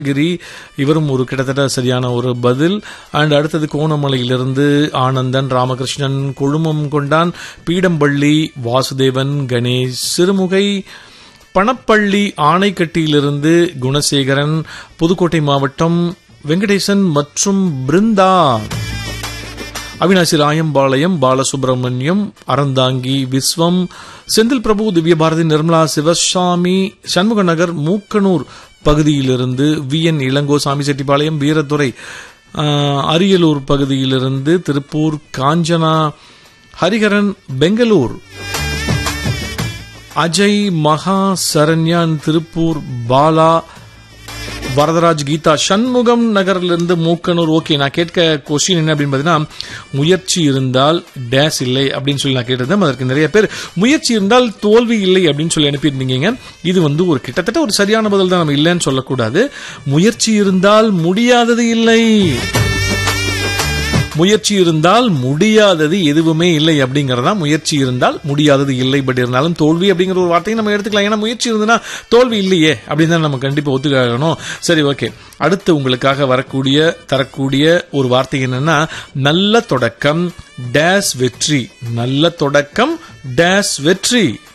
கிரி இவரும் ஒரு கிட்டத்தட்ட சரியான ஒரு பதில் அண்ட் அடுத்தது கோணமலையிலிருந்து ஆனந்தன் ராமகிருஷ்ணன் கொழுமம் கொண்டான் பீடம்பள்ளி வாசுதேவன் கணேஷ் சிறுமுகை பணப்பள்ளி ஆணைக்கட்டியிலிருந்து குணசேகரன் புதுக்கோட்டை மாவட்டம் வெங்கடேசன் மற்றும் பிருந்தா அவினாசி ராயம்பாளையம் பாலசுப்ரமணியம் அறந்தாங்கி விஸ்வம் செந்தில் பிரபு திவ்யபாரதி நிர்மலா சிவசாமி சண்முக நகர் மூக்கனூர் பகுதியிலிருந்து வி என் இளங்கோ சாமிசெட்டிப்பாளையம் வீரத்துறை ஆஹ், அரியலூர் பகுதியிலிருந்து திருப்பூர் காஞ்சனா ஹரிஹரன் பெங்களூர் அஜய் மகா சரண்யான் திருப்பூர் பாலா வரதராஜ் கீதா சண்முகம் நகர்லேருந்து மூக்கனூர் ஓகே நான் கேட்க கொஸ்டின் என்ன அப்படின்னு பார்த்தீங்கன்னா முயற்சி இருந்தால் டேஸ் இல்லை அப்படின்னு சொல்லி நான் கேட்டிருந்தேன் அதற்கு நிறைய பேர் முயற்சி இருந்தால் தோல்வி இல்லை அப்படின்னு சொல்லி அனுப்பியிருந்தீங்க இது வந்து ஒரு கிட்டத்தட்ட ஒரு சரியான பதில் தான் நம்ம இல்லைன்னு சொல்லக்கூடாது முயற்சி இருந்தால் முடியாதது இல்லை முயற்சி இருந்தால் முடியாதது எதுவுமே இல்லை அப்படிங்கறதா முயற்சி இருந்தால் முடியாதது இல்லை பட் இருந்தாலும் தோல்வி அப்படிங்கிற ஒரு வார்த்தையை நம்ம எடுத்துக்கலாம் ஏன்னா முயற்சி இருந்ததுன்னா தோல்வி இல்லையே அப்படின்னு தான் நம்ம கண்டிப்பா ஒத்துக்கணும் சரி ஓகே அடுத்து உங்களுக்காக வரக்கூடிய தரக்கூடிய ஒரு வார்த்தை என்னன்னா நல்ல தொடக்கம் டேஸ் வெற்றி நல்ல தொடக்கம் டேஸ் வெற்றி